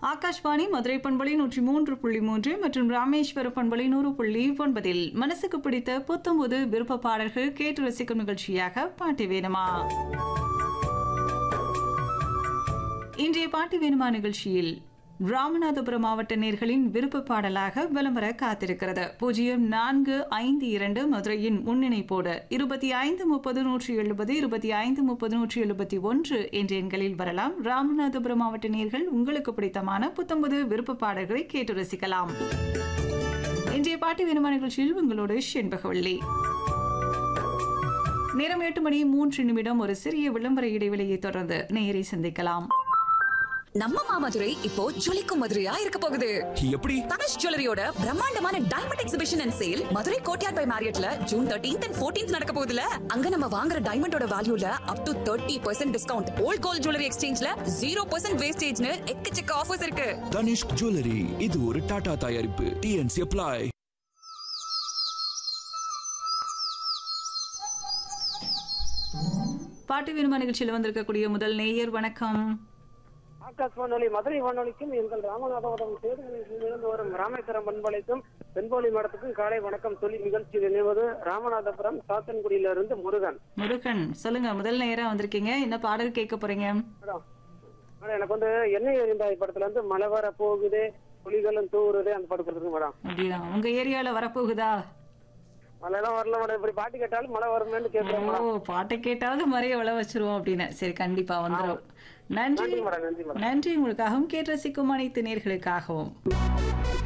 ஆகாஷ்வாணி மதுரை பண்பலை நூற்றி மூன்று புள்ளி மூன்று மற்றும் ராமேஸ்வர பண்பலை நூறு புள்ளி ஒன்பதில் மனசுக்கு பிடித்த புத்தம்புது விருப்ப பாடல்கள் கேட்டு ரசிக்கும் நிகழ்ச்சியாக பாட்டு வேணுமா இன்றைய பாட்டு வேணுமா நிகழ்ச்சியில் ராமநாதபுரம் மாவட்ட நேர்களின் விருப்ப பாடலாக விளம்பர காத்திருக்கிறது பூஜ்ஜியம் நான்கு ஐந்து இரண்டு மதுரையின் முன்னிணைப்போடு இருபத்தி ஐந்து முப்பது நூற்றி எழுபது இருபத்தி ஐந்து முப்பது நூற்றி எழுபத்தி ஒன்று என்ற எண்களில் வரலாம் ராமநாதபுரம் மாவட்ட நேர்கள் உங்களுக்கு பிடித்தமான புத்தம்பது விருப்ப பாடல்களை கேட்டு ரசிக்கலாம் இன்றைய பாட்டு வேணுமா நிகழ்ச்சியில் உங்களோடு செண்பகவள்ளி நேரம் எட்டு மணி மூன்று நிமிடம் ஒரு சிறிய விளம்பர இடைவெளியை தொடர்ந்து நேரை சந்திக்கலாம் நம்ம மாமதுரை இப்போ ஜொலிக்கும் மதுரையா இருக்க போகுது எப்படி தனுஷ் ஜுவல்லரியோட பிரம்மாண்டமான diamond exhibition and sale Madurai Courtyard by மேரியட்ல ஜூன் தேர்ட்டீன்த் அண்ட் ஃபோர்டீன்த் நடக்க போகுதுல அங்க நம்ம வாங்குற டைமண்டோட வேல்யூல up to thirty percent discount old gold jewellery எக்ஸ்சேஞ்ச்ல ஜீரோ பர்சன்ட் வேஸ்டேஜ்னு எக்கச்சக்க ஆஃபர்ஸ் இருக்கு தனிஷ்க் ஜுவல்லரி இது ஒரு டாடா தயாரிப்பு டிஎன்சி அப்ளை பாட்டு வேணுமா நிகழ்ச்சியில் வந்திருக்கக்கூடிய முதல் நேயர் வணக்கம் ஆகாஷ் வானொலி மதுரை வானொலிக்கும் எங்கள் ராமநாதபுரம் தேர்தலிலிருந்து வரும் ராமேஸ்வரம் பண்பலைக்கும் பெண்போலி மடத்துக்கும் காலை வணக்கம் சொல்லி நிகழ்ச்சியில் இணைவது ராமநாதபுரம் சாத்தன்குடியிலிருந்து முருகன் முருகன் சொல்லுங்க முதல் நேரா வந்திருக்கீங்க என்ன பாடல் கேட்க போறீங்க மேடம் மேடம், எனக்கு வந்து எண்ணெய் எரிந்தாய் படத்துல வந்து மழை வர போகுது புலிகளும் தூவுறது அந்த படம் கொடுத்துருக்கு மேடம் அப்படியா உங்க ஏரியால வரப்போகுதா மழை எல்லாம் வரல மேடம் இப்படி பாட்டு கேட்டாலும் மழை வருமேன்னு கேட்கிறேன் ஓ மேடம் பாட்டை கேட்டாவது மறைய வள வச்சிருவோம் அப்படின்னு சரி கண்டிப்பா வந்துடும் நன்றி நன்றி மேடம் நன்றி மேடம் நன்றி உங்களுக்காகவும் கேட்டு ரசிக்கும் அனைத்து நேர்களுக்காகவும்